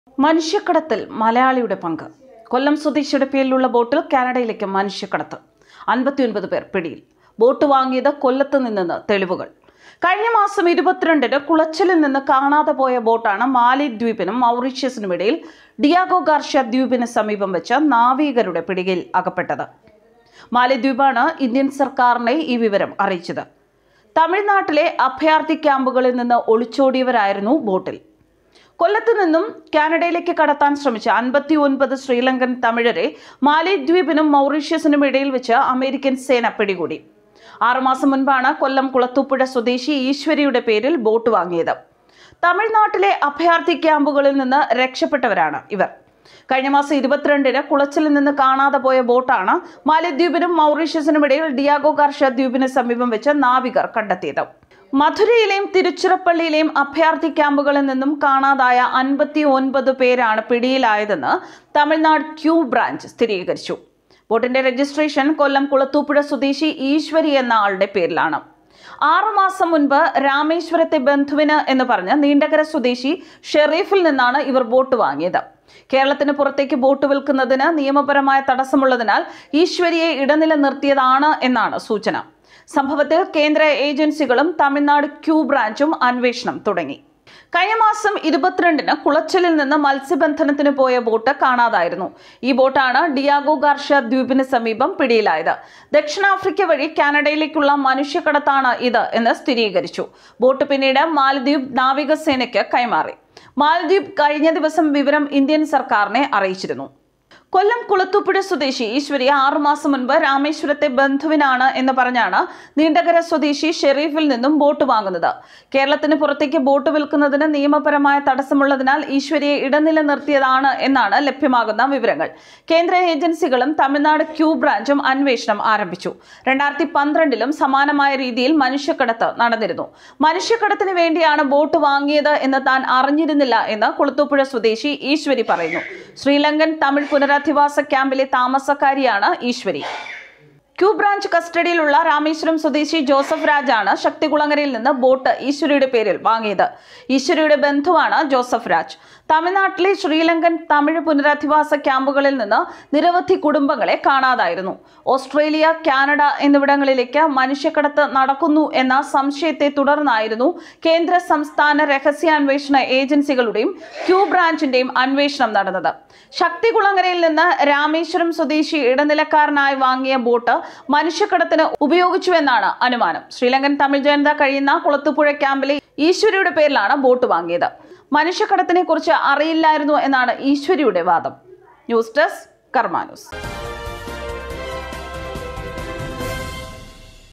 മനുഷ്യക്കടത്തിൽ മലയാളിയുടെ പങ്ക് കൊല്ലം സ്വദേശിയുടെ പേരിലുള്ള ബോട്ടിൽ കാനഡയിലേക്ക് മനുഷ്യക്കടത്ത് അൻപത്തിയൊൻപത് പേർ പിടിയിൽ ബോട്ട് വാങ്ങിയത് കൊല്ലത്ത് നിന്നെന്ന് തെളിവുകൾ കഴിഞ്ഞ മാസം ഇരുപത്തിരണ്ടിന് കുളച്ചലിൽ നിന്ന് കാണാതെ പോയ ബോട്ടാണ് മാലി ദ്വീപിനും മൗറീഷ്യസിനും ഇടയിൽ ഡിയാഗോ ഗാർഷ്യ ദ്വീപിന് സമീപം വെച്ച് നാവികരുടെ പിടിയിൽ അകപ്പെട്ടത് മാലിദ്വീപാണ് ഇന്ത്യൻ സർക്കാരിനെ ഈ വിവരം അറിയിച്ചത് തമിഴ്നാട്ടിലെ അഭയാർത്ഥി ക്യാമ്പുകളിൽ നിന്ന് ഒളിച്ചോടിയവരായിരുന്നു ബോട്ടിൽ കൊല്ലത്ത് നിന്നും കാനഡയിലേക്ക് കടത്താൻ ശ്രമിച്ച അൻപത്തി ഒൻപത് ശ്രീലങ്കൻ തമിഴരെ മാലിദ്വീപിനും മൗറീഷ്യസിനും ഇടയിൽ വെച്ച് അമേരിക്കൻ സേന പിടികൂടി ആറുമാസം മുൻപാണ് കൊല്ലം കുളത്തൂപ്പുഴ സ്വദേശി ഈശ്വരിയുടെ പേരിൽ ബോട്ട് വാങ്ങിയത് തമിഴ്നാട്ടിലെ അഭയാർത്ഥി ക്യാമ്പുകളിൽ നിന്ന് രക്ഷപ്പെട്ടവരാണ് ഇവർ കഴിഞ്ഞ മാസം ഇരുപത്തിരണ്ടിന് കുളച്ചിലിൽ നിന്ന് കാണാതെ പോയ ബോട്ടാണ് മാലദ്വീപിനും മൗറീഷ്യസിനും ഇടയിൽ ഡിയാഗോ ഗാർഷ്യ ദ്വീപിന് സമീപം വെച്ച് നാവികർ കണ്ടെത്തിയത് മധുരയിലെയും തിരുച്ചിറപ്പള്ളിയിലെയും അഭയാർത്ഥി ക്യാമ്പുകളിൽ നിന്നും കാണാതായ അൻപത്തി ഒൻപത് പേരാണ് പിടിയിലായതെന്ന് തമിഴ്നാട് ക്യൂ ബ്രാഞ്ച് സ്ഥിരീകരിച്ചു ബോട്ടിന്റെ രജിസ്ട്രേഷൻ കൊല്ലം കുളത്തൂപ്പുഴ സ്വദേശി ഈശ്വരി എന്ന ആളുടെ പേരിലാണ് ആറുമാസം മുൻപ് രാമേശ്വരത്തെ ബന്ധുവിന് എന്ന് പറഞ്ഞ് നീണ്ടകര സ്വദേശി ഷെറീഫിൽ നിന്നാണ് ഇവർ ബോട്ട് വാങ്ങിയത് കേരളത്തിന് പുറത്തേക്ക് ബോട്ട് വിൽക്കുന്നതിന് നിയമപരമായ തടസ്സമുള്ളതിനാൽ ഈശ്വരിയെ ഇടനില നിർത്തിയതാണ് എന്നാണ് സൂചന സംഭവത്തിൽ കേന്ദ്ര ഏജൻസികളും തമിഴ്നാട് ക്യൂ ബ്രാഞ്ചും അന്വേഷണം തുടങ്ങി കഴിഞ്ഞ മാസം ഇരുപത്തിരണ്ടിന് കുളച്ചലിൽ നിന്ന് മത്സ്യബന്ധനത്തിന് പോയ ബോട്ട് കാണാതായിരുന്നു ഈ ബോട്ടാണ് ഡിയാഗോ ഗാർഷ്യ ദ്വീപിന് സമീപം പിടിയിലായത് ദക്ഷിണാഫ്രിക്ക വഴി കാനഡയിലേക്കുള്ള മനുഷ്യക്കടത്താണ് ഇത് എന്ന് സ്ഥിരീകരിച്ചു ബോട്ട് പിന്നീട് മാലദ്വീപ് നാവികസേനയ്ക്ക് കൈമാറി മാലദ്വീപ് കഴിഞ്ഞ ദിവസം വിവരം ഇന്ത്യൻ സർക്കാരിനെ അറിയിച്ചിരുന്നു കൊല്ലം കുളത്തൂപ്പുഴ സ്വദേശി ഈശ്വരി ആറുമാസം മുൻപ് രാമേശ്വരത്തെ ബന്ധുവിനാണ് എന്ന് പറഞ്ഞാണ് നീണ്ടകര സ്വദേശി ഷെരീഫിൽ നിന്നും ബോട്ട് വാങ്ങുന്നത് കേരളത്തിന് പുറത്തേക്ക് ബോട്ട് വിൽക്കുന്നതിന് നിയമപരമായ തടസ്സമുള്ളതിനാൽ ഈശ്വരിയെ ഇടനില നിർത്തിയതാണ് എന്നാണ് ലഭ്യമാകുന്ന വിവരങ്ങൾ കേന്ദ്ര ഏജൻസികളും തമിഴ്നാട് ക്യൂ ബ്രാഞ്ചും അന്വേഷണം ആരംഭിച്ചു രണ്ടായിരത്തി പന്ത്രണ്ടിലും സമാനമായ രീതിയിൽ മനുഷ്യക്കടത്ത് നടന്നിരുന്നു മനുഷ്യക്കടത്തിന് വേണ്ടിയാണ് ബോട്ട് വാങ്ങിയത് എന്ന് താൻ അറിഞ്ഞിരുന്നില്ല എന്ന് കുളത്തൂപ്പുഴ സ്വദേശി ഈശ്വരി പറയുന്നു ശ്രീലങ്കൻ തമിഴ് പുനരധിവാസ ക്യാമ്പിലെ താമസക്കാരിയാണ് ഈശ്വരി ക്യൂ ബ്രാഞ്ച് കസ്റ്റഡിയിലുള്ള രാമേശ്വരം സ്വദേശി ജോസഫ് രാജാണ് ശക്തികുളങ്ങരയിൽ നിന്ന് ബോട്ട് ഈശ്വരിയുടെ പേരിൽ വാങ്ങിയത് ഈശ്വരിയുടെ ബന്ധുവാണ് ജോസഫ് രാജ് തമിഴ്നാട്ടിലെ ശ്രീലങ്കൻ തമിഴ് പുനരധിവാസ ക്യാമ്പുകളിൽ നിന്ന് നിരവധി കുടുംബങ്ങളെ കാണാതായിരുന്നു ഓസ്ട്രേലിയ കാനഡ എന്നിവിടങ്ങളിലേക്ക് മനുഷ്യക്കടത്ത് നടക്കുന്നു എന്ന സംശയത്തെ തുടർന്നായിരുന്നു കേന്ദ്ര സംസ്ഥാന രഹസ്യാന്വേഷണ ഏജൻസികളുടെയും ക്യൂ ബ്രാഞ്ചിന്റെയും അന്വേഷണം നടന്നത് ശക്തികുളങ്ങരയിൽ നിന്ന് രാമേശ്വരം സ്വദേശി ഇടനിലക്കാരനായി വാങ്ങിയ ബോട്ട് മനുഷ്യക്കടത്തിന് ഉപയോഗിച്ചുവെന്നാണ് അനുമാനം ശ്രീലങ്കൻ തമിഴ് ജനത കഴിയുന്ന കുളത്തുപുഴ ക്യാമ്പിലെ ഈശ്വരിയുടെ പേരിലാണ് ബോട്ട് വാങ്ങിയത് മനുഷ്യക്കടത്തിനെ കുറിച്ച് അറിയില്ലായിരുന്നു എന്നാണ് ഈശ്വരിയുടെ വാദം ന്യൂസ് ഡെസ്ക് കർമാ ന്യൂസ്